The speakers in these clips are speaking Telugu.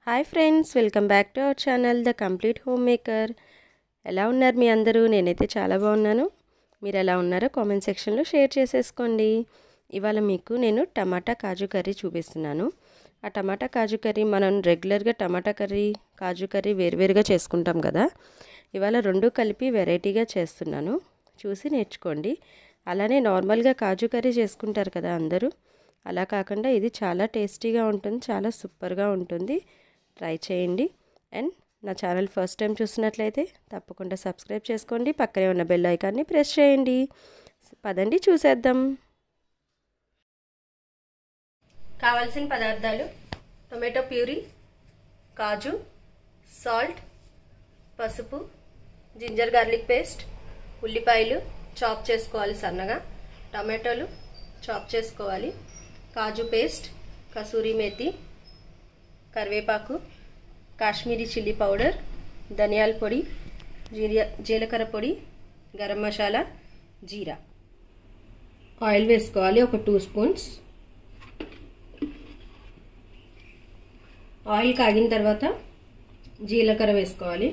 hi friends welcome back to our channel the complete homemaker ఎలా ఉన్నారు మీ అందరూ నేనైతే చాలా బాగున్నాను మీరు ఎలా ఉన్నారో కామెంట్ సెక్షన్లో షేర్ చేసేసుకోండి ఇవాళ మీకు నేను టమాటా కాజు కర్రీ చూపిస్తున్నాను ఆ టమాటా కాజు కర్రీ మనం రెగ్యులర్గా టమాటా కర్రీ కాజు కర్రీ వేరువేరుగా చేసుకుంటాం కదా ఇవాళ రెండు కలిపి వెరైటీగా చేస్తున్నాను చూసి నేర్చుకోండి అలానే నార్మల్గా కాజు కర్రీ చేసుకుంటారు కదా అందరూ అలా కాకుండా ఇది చాలా టేస్టీగా ఉంటుంది చాలా సూపర్గా ఉంటుంది ట్రై చేయండి అండ్ నా ఛానల్ ఫస్ట్ టైం చూసినట్లయితే తప్పకుండా సబ్స్క్రైబ్ చేసుకోండి పక్కనే ఉన్న బెల్ ఐకాన్ని ప్రెస్ చేయండి పదండి చూసేద్దాం కావాల్సిన పదార్థాలు టొమాటో ప్యూరీ కాజు సాల్ట్ పసుపు జింజర్ గార్లిక్ పేస్ట్ ఉల్లిపాయలు చాప్ చేసుకోవాలి సన్నగా టమాటోలు చాప్ చేసుకోవాలి కాజు పేస్ట్ కసూరి మేతి కరివేపాకు కాశ్మీరీ చిల్లీ పౌడర్ ధనియాల పొడి జీరియా జీలకర్ర పొడి గరం మసాలా జీరా ఆయిల్ వేసుకోవాలి ఒక టూ స్పూన్స్ ఆయిల్ కాగిన తర్వాత జీలకర్ర వేసుకోవాలి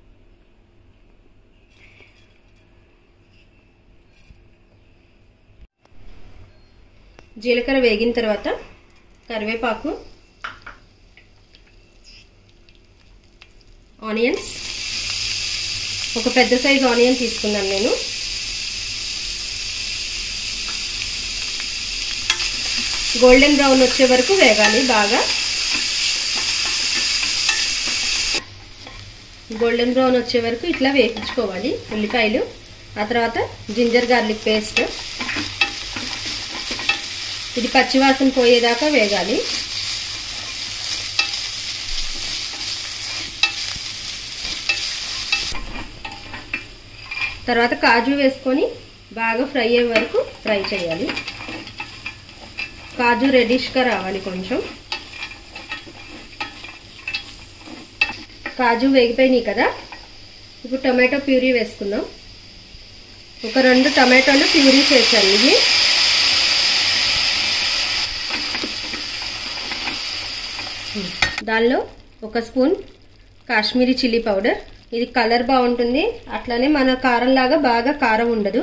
జీలకర్ర వేగిన తర్వాత కరివేపాకు ఆనియన్స్ ఒక పెద్ద సైజ్ ఆనియన్ తీసుకున్నాను నేను గోల్డెన్ బ్రౌన్ వచ్చే వరకు వేగాలి బాగా గోల్డెన్ బ్రౌన్ వచ్చే వరకు ఇట్లా వేయించుకోవాలి ఉల్లిపాయలు ఆ తర్వాత జింజర్ గార్లిక్ పేస్ట్ ఇది పచ్చివాసన పోయేదాకా వేగాలి తర్వాత కాజు వేసుకొని బాగా ఫ్రై అయ్యే వరకు ఫ్రై చేయాలి కాజు రెడిష్గా రావాలి కొంచెం కాజు వేగిపోయినాయి కదా ఇప్పుడు టమాటో ప్యూరీ వేసుకుందాం ఒక రెండు టమాటోలు ప్యూరీ చేశాను ఇది దానిలో ఒక స్పూన్ కాశ్మీరీ చిల్లీ పౌడర్ ఇది కలర్ బాగుంటుంది అట్లానే మన కారం లాగా బాగా కారం ఉండదు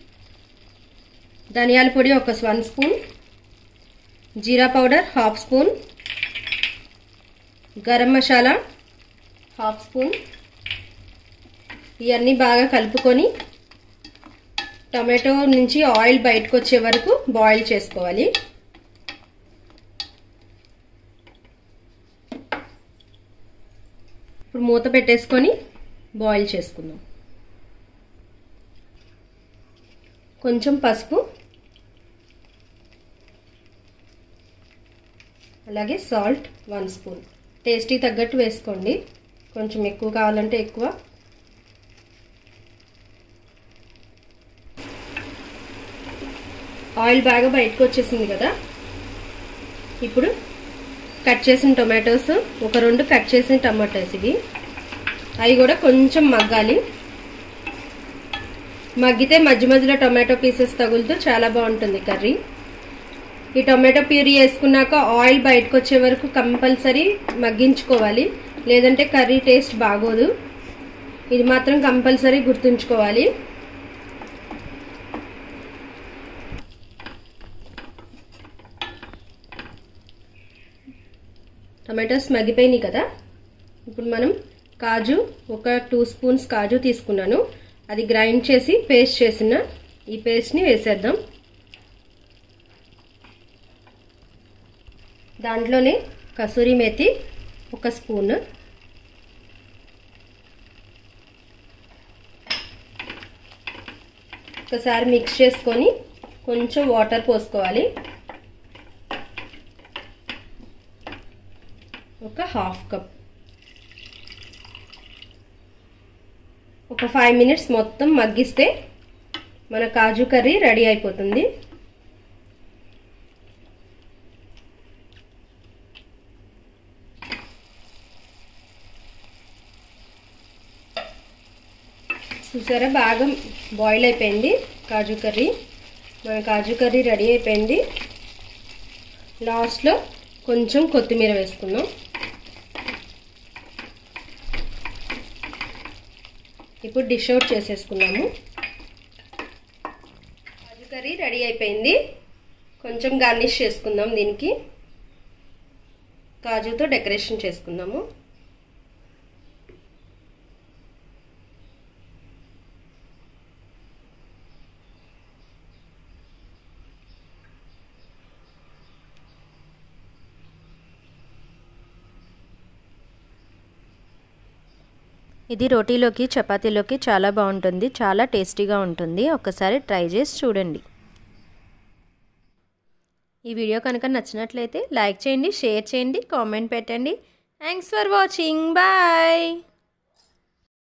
ధనియాల పొడి ఒక వన్ స్పూన్ జీరా powder half spoon garam masala half spoon ఇవన్నీ బాగా కలుపుకొని టమాటో నుంచి ఆయిల్ బయటకు వచ్చే వరకు బాయిల్ చేసుకోవాలి ఇప్పుడు మూత పెట్టేసుకొని బాయిల్ చేసుకుందాం కొంచెం పసుపు అలాగే సాల్ట్ వన్ స్పూన్ టేస్టీ తగ్గట్టు వేసుకోండి కొంచెం ఎక్కువ కావాలంటే ఎక్కువ ఆయిల్ బాగా బయటకు వచ్చేసింది కదా ఇప్పుడు కట్ చేసిన టొమాటోస్ ఒక రెండు కట్ చేసిన టమాటోస్ ఇవి అవి కూడా కొంచెం మగ్గాలి మగ్గితే మధ్య మధ్యలో టొమాటో పీసెస్ తగులుతూ చాలా బాగుంటుంది కర్రీ ఈ టొమాటో ప్యూరీ వేసుకున్నాక ఆయిల్ బయటకు వచ్చే వరకు కంపల్సరీ మగ్గించుకోవాలి లేదంటే కర్రీ టేస్ట్ బాగోదు ఇది మాత్రం కంపల్సరీ గుర్తుంచుకోవాలి టమాటోస్ మగ్గిపోయినాయి కదా ఇప్పుడు మనం కాజు ఒక టూ స్పూన్స్ కాజు తీసుకున్నాను అది గ్రైండ్ చేసి పేస్ట్ చేసిన ఈ పేస్ట్ని వేసేద్దాం దాంట్లోనే కసూరి మేతి ఒక స్పూన్ ఒకసారి మిక్స్ చేసుకొని కొంచెం వాటర్ పోసుకోవాలి ఒక హాఫ్ కప్ ఒక ఫైవ్ మినిట్స్ మొత్తం మగ్గిస్తే మన కాజు కర్రీ రెడీ అయిపోతుంది చూసారా బాగా బాయిల్ అయిపోయింది కాజు కర్రీ మన కాజు కర్రీ రెడీ అయిపోయింది లాస్ట్లో కొంచెం కొత్తిమీర వేసుకుందాం ఇప్పుడు డిష్ అవుట్ చేసేసుకున్నాము కాజు కర్రీ రెడీ అయిపోయింది కొంచెం గార్నిష్ చేసుకుందాం దీనికి కాజుతో డెకరేషన్ చేసుకుందాము ఇది రోటీలోకి చపాతీలోకి చాలా బాగుంటుంది చాలా టేస్టీగా ఉంటుంది ఒకసారి ట్రై చేసి చూడండి ఈ వీడియో కనుక నచ్చినట్లయితే లైక్ చేయండి షేర్ చేయండి కామెంట్ పెట్టండి థ్యాంక్స్ ఫర్ వాచింగ్ బాయ్